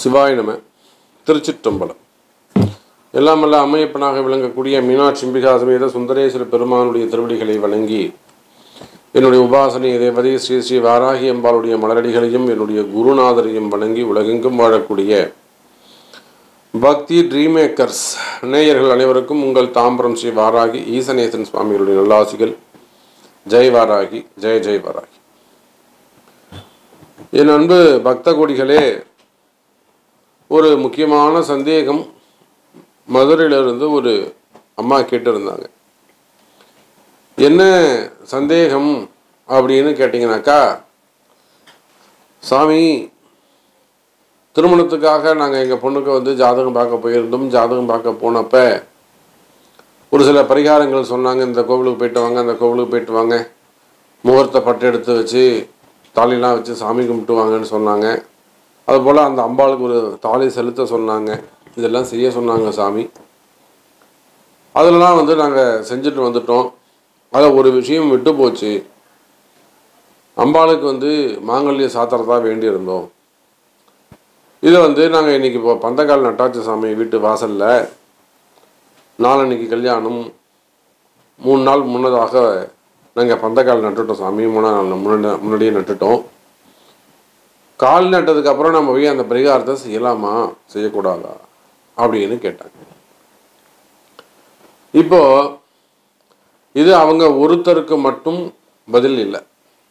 சிவாய நம திருச்சிற்றம்பலம் எல்லாம் வல்ல அம்மையப்பனாக விளங்கக்கூடிய மீனாட்சி அம்பிகா சமேத சுந்தரேஸ்வர பெருமானுடைய திருவடிகளை வணங்கி என்னுடைய உபாசனை தேவதை ஸ்ரீ ஸ்ரீ வாராகி அம்பாளுடைய மலரடிகளையும் என்னுடைய குருநாதரையும் வணங்கி உலகெங்கும் வாழக்கூடிய பக்தி ட்ரீமேக்கர்ஸ் நேயர்கள் அனைவருக்கும் உங்கள் தாம்பரம் ஸ்ரீ வாராகி ஈசனேசன் சுவாமிகளுடைய நல்லாசிகள் ஜெய் வாராகி ஜெய ஜெய் வாராகி என் அன்பு பக்த கொடிகளே ஒரு முக்கியமான சந்தேகம் மதுரையிலிருந்து ஒரு அம்மா கேட்டிருந்தாங்க என்ன சந்தேகம் அப்படின்னு கேட்டிங்கனாக்கா சாமி திருமணத்துக்காக நாங்கள் எங்கள் பொண்ணுக்கு வந்து ஜாதகம் பார்க்க போயிருந்தோம் ஜாதகம் பார்க்க போனப்ப ஒரு சில பரிகாரங்கள் சொன்னாங்க இந்த கோவிலுக்கு போயிட்டு வாங்க அந்த கோவிலுக்கு போயிட்டு வாங்க முகூர்த்த பட்டு எடுத்து வச்சு தாலிலாம் வச்சு சாமி கும்பிட்டு வாங்கன்னு சொன்னாங்க அதுபோல் அந்த அம்பாளுக்கு ஒரு தாலி செலுத்த சொன்னாங்க இதெல்லாம் செய்ய சொன்னாங்க சாமி அதிலலாம் வந்து நாங்கள் செஞ்சுட்டு வந்துட்டோம் அதில் ஒரு விஷயம் விட்டு போச்சு அம்பாளுக்கு வந்து மாங்கல்ய சாத்திரதா வேண்டியிருந்தோம் இதை வந்து நாங்கள் இன்றைக்கி இப்போ பந்தக்கால் நட்டாச்சி சாமி வீட்டு வாசலில் நாளன்னைக்கு கல்யாணம் மூணு நாள் முன்னதாக நாங்கள் பந்தக்கால் நட்டுட்டோம் சாமி மூணு நாள் முன்னாடி முன்னாடியே நட்டுட்டோம் கால் நட்டதுக்கு அப்புறம் நம்ம போய் அந்த பரிகாரத்தை செய்யலாமா செய்யக்கூடாதா அப்படின்னு கேட்டாங்க இப்போ இது அவங்க ஒருத்தருக்கு மட்டும் பதில் இல்லை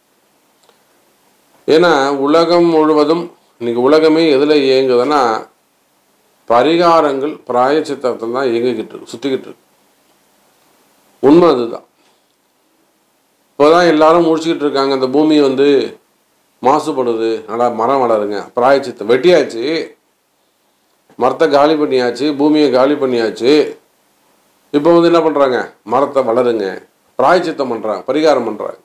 ஏன்னா உலகம் முழுவதும் இன்னைக்கு உலகமே எதில் இயங்குதுன்னா பரிகாரங்கள் பிராயச்சித்தத்தில் தான் இயங்கிக்கிட்டு இருக்கு சுற்றிக்கிட்டு இருக்கு உண்மை அதுதான் இப்போதான் எல்லாரும் முடிச்சுக்கிட்டு இருக்காங்க அந்த பூமி வந்து மாசுபடுது நல்லா மரம் வளருங்க பிராயச்சித்தம் வெட்டியாச்சு மரத்தை காலி பண்ணியாச்சு பூமியை காலி பண்ணியாச்சு இப்போ வந்து என்ன பண்ணுறாங்க மரத்தை வளருங்க பிராயச்சித்தம் பண்ணுறாங்க பரிகாரம் பண்ணுறாங்க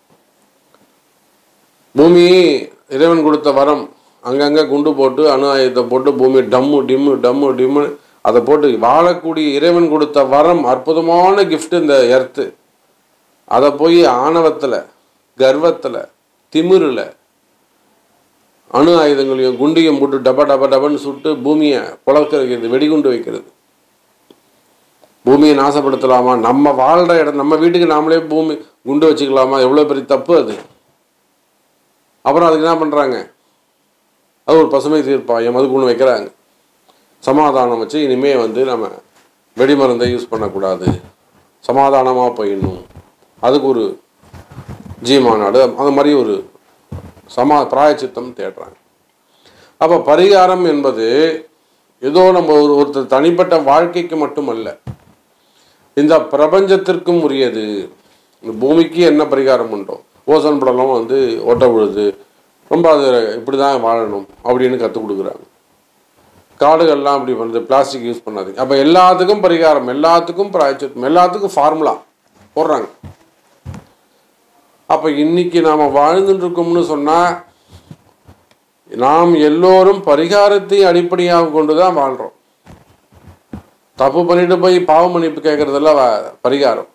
பூமி இறைவன் கொடுத்த வரம் அங்கங்கே குண்டு போட்டு அணு ஆயுதத்தை போட்டு பூமி டம்மு டிம்மு டம்மு டிம்மு அதை போட்டு வாழக்கூடிய இறைவன் கொடுத்த வரம் அற்புதமான கிஃப்ட் இந்த எர்த்து அதை போய் ஆணவத்தில் கர்வத்தில் திமிரில் அணு ஆயுதங்களையும் குண்டையும் போட்டு டப டப டபன்னு சுட்டு பூமியை புழக்க வைக்கிறது வெடிகுண்டு வைக்கிறது பூமியை நாசப்படுத்தலாமா நம்ம வாழ்கிற இடம் நம்ம வீட்டுக்கு நாமளே பூமி குண்டு வச்சுக்கலாமா எவ்வளோ பெரிய தப்பு அது அப்புறம் அதுக்கு என்ன பண்ணுறாங்க அது ஒரு பசுமை தீர்ப்பாயம் அதுக்கு ஒன்று வைக்கிறாங்க சமாதானம் வச்சு இனிமே வந்து நம்ம வெடிமருந்தை யூஸ் பண்ணக்கூடாது சமாதானமாக போயிடணும் அதுக்கு ஒரு ஜி மாநாடு அது மாதிரி ஒரு சமா பிராயச்சித்தம் தேடுறாங்க அப்போ பரிகாரம் என்பது ஏதோ நம்ம ஒரு ஒருத்தர் தனிப்பட்ட வாழ்க்கைக்கு மட்டுமல்ல இந்த பிரபஞ்சத்திற்கும் உரியது இந்த பூமிக்கு என்ன பரிகாரம் உண்டோ ஓசோன் படலம் வந்து ஓட்ட விழுது ரொம்ப அது இப்படி தான் வாழணும் அப்படின்னு கற்றுக் கொடுக்குறாங்க காடுகள்லாம் அப்படி பண்ணுறது பிளாஸ்டிக் யூஸ் பண்ணாதீங்க அப்போ எல்லாத்துக்கும் பரிகாரம் எல்லாத்துக்கும் பிராயச்சித்தம் எல்லாத்துக்கும் ஃபார்முலா போடுறாங்க அப்போ இன்னைக்கு நாம் வாழ்ந்துட்டு இருக்கோம்னு சொன்னால் நாம் எல்லோரும் பரிகாரத்தை அடிப்படையாக கொண்டு தான் வாழ்கிறோம் தப்பு பண்ணிட்டு போய் பாவ மன்னிப்பு கேட்குறதெல்லாம் பரிகாரம்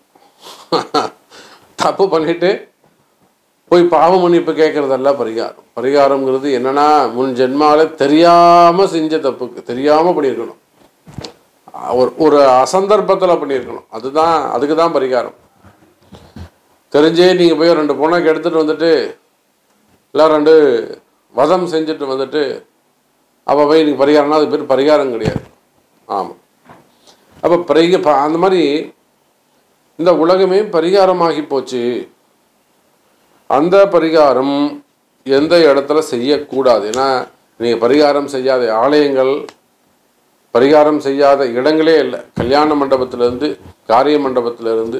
தப்பு பண்ணிட்டு போய் பாவ மன்னிப்பு கேட்குறதெல்லாம் பரிகாரம் பரிகாரம்ங்கிறது என்னன்னா முன் ஜென்மால தெரியாமல் செஞ்ச தப்புக்கு தெரியாமல் பண்ணியிருக்கணும் ஒரு ஒரு அசந்தர்ப்பத்தில் பண்ணியிருக்கணும் அதுதான் அதுக்கு தான் பரிகாரம் தெரிஞ்சே நீங்கள் போய் ரெண்டு பொண்ணாக்கு எடுத்துகிட்டு வந்துட்டு இல்லை ரெண்டு வதம் செஞ்சுட்டு வந்துட்டு அப்போ போய் நீங்கள் பரிகாரம்னா அது பேர் பரிகாரம் கிடையாது ஆமாம் அப்போ பரிக அந்த மாதிரி இந்த உலகமே பரிகாரமாகி போச்சு அந்த பரிகாரம் எந்த இடத்துல செய்யக்கூடாது ஏன்னா நீங்கள் பரிகாரம் செய்யாத ஆலயங்கள் பரிகாரம் செய்யாத இடங்களே இல்லை கல்யாண மண்டபத்திலேருந்து காரிய மண்டபத்திலேருந்து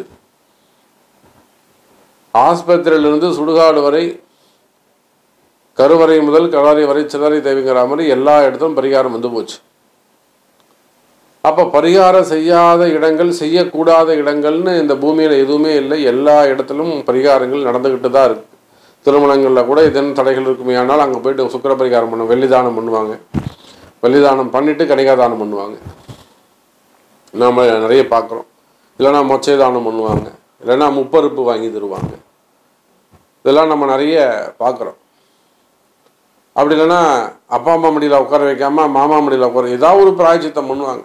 ஆஸ்பத்திரியிலிருந்து சுடுகாடு வரை கருவறை முதல் கடாரி வரை சிதறி தேவைங்கிற மாதிரி எல்லா இடத்தும் பரிகாரம் வந்து போச்சு அப்போ பரிகாரம் செய்யாத இடங்கள் செய்யக்கூடாத இடங்கள்னு இந்த பூமியில் எதுவுமே இல்லை எல்லா இடத்துலும் பரிகாரங்கள் நடந்துக்கிட்டு தான் இருக்கு திருமணங்களில் கூட இதன் தடைகள் இருக்குமே ஆனால் அங்கே போயிட்டு சுக்கர பரிகாரம் பண்ணுவோம் வெள்ளிதானம் பண்ணுவாங்க வெள்ளிதானம் பண்ணிட்டு கணிகாதானம் பண்ணுவாங்க நாம் நிறைய பார்க்குறோம் இல்லைன்னா மொச்சை தானம் பண்ணுவாங்க இல்லைன்னா முப்பருப்பு வாங்கி தருவாங்க இதெல்லாம் நம்ம நிறைய பார்க்குறோம் அப்படி இல்லைன்னா அப்பா அம்மா மடியில் உட்கார வைக்காம மாமா மடியில் உட்கார ஏதாவது ஒரு பிராய்ச்சித்தம் பண்ணுவாங்க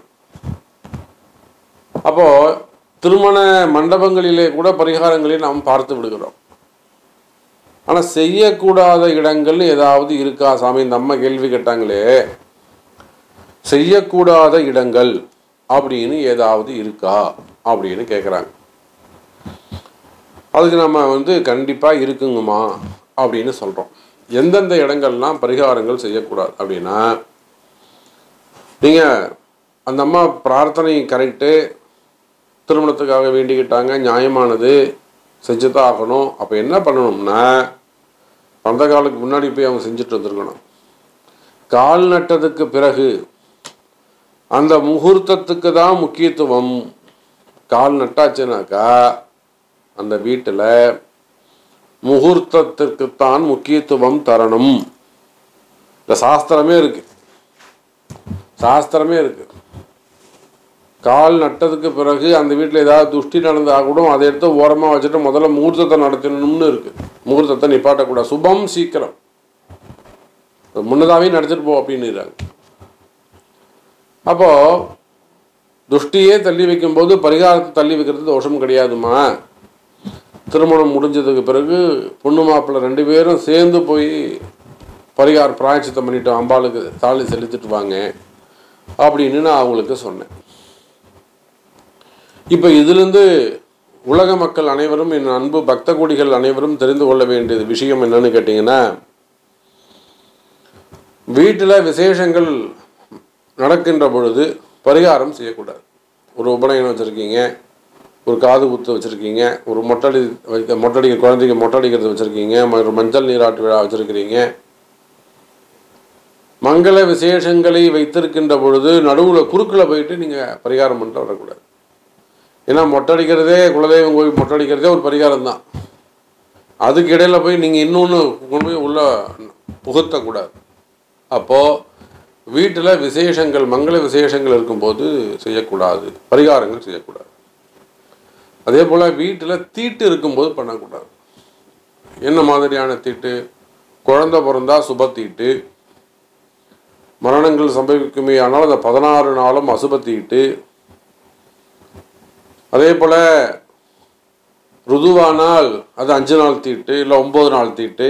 அப்போ திருமண மண்டபங்களிலே கூட பரிகாரங்களை நாம் பார்த்து விடுகிறோம் ஆனால் செய்யக்கூடாத இடங்கள் ஏதாவது இருக்கா சாமி இந்த அம்மா கேள்வி கேட்டாங்களே செய்யக்கூடாத இடங்கள் அப்படின்னு ஏதாவது இருக்கா அப்படின்னு கேட்குறாங்க அதுக்கு நம்ம வந்து கண்டிப்பாக இருக்குங்கம்மா அப்படின்னு சொல்கிறோம் எந்தெந்த இடங்கள்லாம் பரிகாரங்கள் செய்யக்கூடாது அப்படின்னா நீங்கள் அந்த அம்மா பிரார்த்தனை கரெக்டு திருமணத்துக்காக வேண்டிக்கிட்டாங்க நியாயமானது செஞ்சு தான் ஆகணும் அப்போ என்ன பண்ணணும்னா அந்த காலுக்கு முன்னாடி போய் அவங்க செஞ்சுட்டு வந்திருக்கணும் கால் நட்டதுக்கு பிறகு அந்த முகூர்த்தத்துக்கு தான் முக்கியத்துவம் கால் நட்டாச்சுனாக்கா அந்த வீட்டில் முகூர்த்தத்திற்குத்தான் முக்கியத்துவம் தரணும் இந்த சாஸ்திரமே இருக்கு சாஸ்திரமே இருக்கு கால் நட்டதுக்கு பிறகு அந்த வீட்டில் ஏதாவது துஷ்டி நடந்தா கூட அதை எடுத்து ஓரமாக வச்சுட்டு முதல்ல முகூர்த்தத்தை நடத்தணும்னு இருக்கு முகூர்த்தத்தை நிப்பாட்டக்கூடாது சுபம் சீக்கிரம் முன்னதாகவே நடத்திட்டு போ அப்படின்னுறாங்க அப்போ துஷ்டியே தள்ளி வைக்கும்போது பரிகாரத்தை தள்ளி வைக்கிறது தோஷம் கிடையாதுமா திருமணம் முடிஞ்சதுக்கு பிறகு பொண்ணு மாப்பிள்ளை ரெண்டு பேரும் சேர்ந்து போய் பரிகார பிராயச்சித்தம் பண்ணிட்டு அம்பாளுக்கு தாலி செலுத்திட்டு வாங்க அப்படின்னு நான் அவங்களுக்கு சொன்னேன் இப்போ இதுலேருந்து உலக மக்கள் அனைவரும் என் அன்பு பக்த கோடிகள் அனைவரும் தெரிந்து கொள்ள வேண்டியது விஷயம் என்னன்னு கேட்டிங்கன்னா வீட்டில் விசேஷங்கள் நடக்கின்ற பொழுது பரிகாரம் செய்யக்கூடாது ஒரு உபநயனம் வச்சுருக்கீங்க ஒரு காது குத்து வச்சுருக்கீங்க ஒரு மொட்டடி வைக்க மொட்டடிக்க குழந்தைக்கு மொட்டடிக்கிறது வச்சுருக்கீங்க ஒரு மஞ்சள் நீராட்டு விழா வச்சுருக்கிறீங்க மங்கள விசேஷங்களை வைத்திருக்கின்ற பொழுது நடுவில் குறுக்கில் போயிட்டு நீங்கள் பரிகாரம் பண்ணிட்டு வரக்கூடாது ஏன்னா மொட்டடிக்கிறதே குலதெய்வம் கோயில் மொட்டடிக்கிறதே ஒரு பரிகாரம் தான் அதுக்கு இடையில போய் நீங்கள் இன்னொன்று கொண்டு போய் உள்ள புகுத்தக்கூடாது அப்போது வீட்டில் விசேஷங்கள் மங்கள விசேஷங்கள் இருக்கும்போது செய்யக்கூடாது பரிகாரங்கள் செய்யக்கூடாது அதே போல் வீட்டில் தீட்டு இருக்கும்போது பண்ணக்கூடாது என்ன மாதிரியான தீட்டு குழந்தை பிறந்தா சுப தீட்டு மரணங்கள் சம்பவிக்குமே ஆனால் அந்த பதினாறு நாளும் அசுப தீட்டு அதே போல் ருதுவானால் அது அஞ்சு நாள் தீட்டு இல்லை ஒம்பது நாள் தீட்டு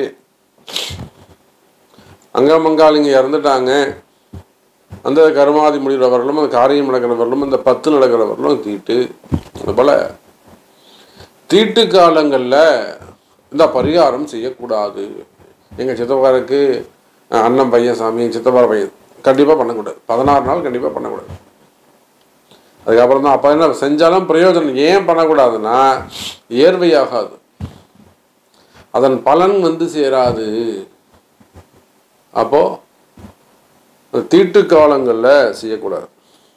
அங்கமங்காளிங்க இறந்துட்டாங்க அந்த கருமாதி முடிகிறவர்களும் அந்த காரியம் நடக்கிறவர்களும் அந்த பத்து நடக்கிறவர்களும் தீட்டு அதுபோல் தீட்டு காலங்களில் இந்த பரிகாரம் செய்யக்கூடாது எங்கள் சித்தப்பாருக்கு அஹ், அண்ணன் பையன் சாமி சித்தப்பா பையன் கண்டிப்பாக பண்ணக்கூடாது பதினாறு நாள் கண்டிப்பாக பண்ணக்கூடாது அதுக்கப்புறம் தான் அப்போ என்ன செஞ்சாலும் பிரயோஜனம் ஏன் பண்ணக்கூடாதுன்னா ஏர்வையாகாது அதன் பலன் வந்து சேராது அப்போ அந்த தீட்டு காலங்களில் செய்யக்கூடாது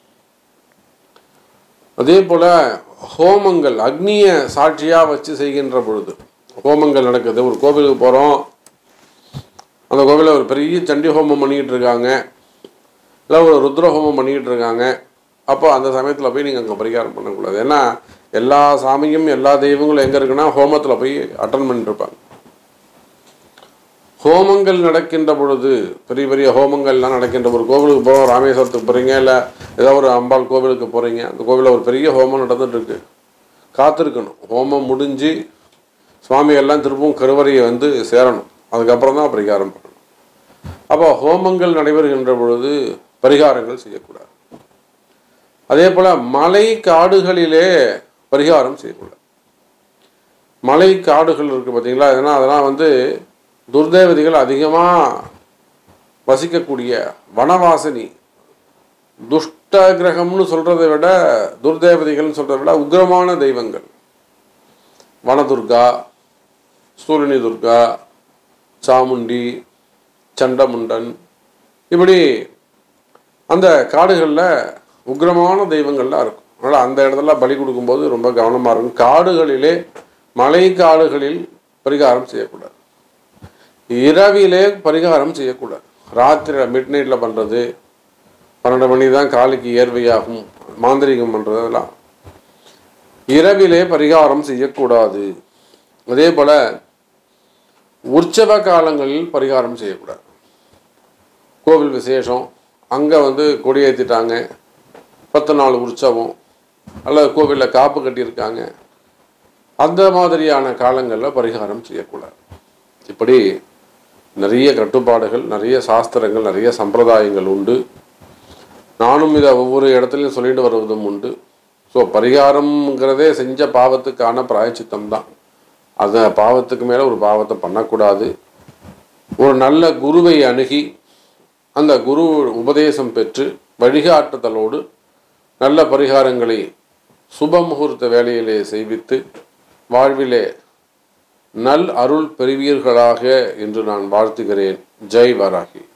அதே போல ஹோமங்கள் அக்னியை சாட்சியாக வச்சு செய்கின்ற பொழுது ஹோமங்கள் நடக்குது ஒரு கோவிலுக்கு போகிறோம் அந்த கோவிலில் ஒரு பெரிய சண்டி ஹோமம் பண்ணிக்கிட்டு இருக்காங்க இல்லை ஒரு ருத்ர ஹோமம் பண்ணிக்கிட்டு இருக்காங்க அப்போ அந்த சமயத்தில் போய் நீங்கள் அங்கே பரிகாரம் பண்ணக்கூடாது ஏன்னா எல்லா சாமியும் எல்லா தெய்வங்களும் எங்கே இருக்குன்னா ஹோமத்தில் போய் அட்டன் பண்ணிட்டு இருப்பாங்க ஹோமங்கள் நடக்கின்ற பொழுது பெரிய பெரிய ஹோமங்கள்லாம் நடக்கின்ற ஒரு கோவிலுக்கு போகிறோம் ராமேஸ்வரத்துக்கு போகிறீங்க இல்லை ஏதோ ஒரு அம்பாள் கோவிலுக்கு போகிறீங்க அந்த கோவிலில் ஒரு பெரிய ஹோமம் நடந்துட்டு இருக்கு காத்திருக்கணும் ஹோமம் முடிஞ்சு சுவாமிகள்லாம் திரும்பவும் கருவறையை வந்து சேரணும் அதுக்கப்புறம் தான் பரிகாரம் பண்ணணும் அப்போ ஹோமங்கள் நடைபெறுகின்ற பொழுது பரிகாரங்கள் செய்யக்கூடாது அதே போல் மலை காடுகளிலே பரிகாரம் செய்யக்கூடாது மலை காடுகள் இருக்குது பார்த்தீங்களா ஏன்னா அதெல்லாம் வந்து துர்தேவதைகள் அதிகமாக வசிக்கக்கூடிய வனவாசினி துஷ்ட கிரகம்னு சொல்கிறத விட துர்தேவதைகள்னு சொல்கிறத விட உக்ரமான தெய்வங்கள் வனதுர்கா சூரியனி துர்கா சாமுண்டி சண்டமுண்டன் இப்படி அந்த காடுகளில் உக்ரமான தெய்வங்கள்லாம் இருக்கும் அதனால் அந்த இடத்துல பலி கொடுக்கும்போது ரொம்ப கவனமாக இருக்கும் காடுகளிலே மலை காடுகளில் பரிகாரம் செய்யக்கூடாது இரவிலே பரிகாரம் செய்யக்கூடாது ராத்திரி மிட் நைட்டில் பண்ணுறது பன்னெண்டு மணி தான் காலுக்கு ஏர்வையாகும் மாந்திரிகம் பண்ணுறதெல்லாம் இரவிலே பரிகாரம் செய்யக்கூடாது அதே போல் உற்சவ காலங்களில் பரிகாரம் செய்யக்கூடாது கோவில் விசேஷம் அங்கே வந்து கொடியேற்றிட்டாங்க பத்து நாள் உற்சவம் அல்லது கோவிலில் காப்பு கட்டியிருக்காங்க அந்த மாதிரியான காலங்களில் பரிகாரம் செய்யக்கூடாது இப்படி நிறைய கட்டுப்பாடுகள் நிறைய சாஸ்திரங்கள் நிறைய சம்பிரதாயங்கள் உண்டு நானும் இதை ஒவ்வொரு இடத்துலையும் சொல்லிட்டு வருவதும் உண்டு ஸோ பரிகாரம்ங்கிறதே செஞ்ச பாவத்துக்கான பிராயச்சித்தம் தான் அந்த பாவத்துக்கு மேலே ஒரு பாவத்தை பண்ணக்கூடாது ஒரு நல்ல குருவை அணுகி அந்த குரு உபதேசம் பெற்று வழிகாட்டுதலோடு நல்ல பரிகாரங்களை சுப முகூர்த்த வேலையிலே செய்வித்து வாழ்விலே நல் அருள் பெறுவீர்களாக என்று நான் வாழ்த்துகிறேன் ஜெய் வராகி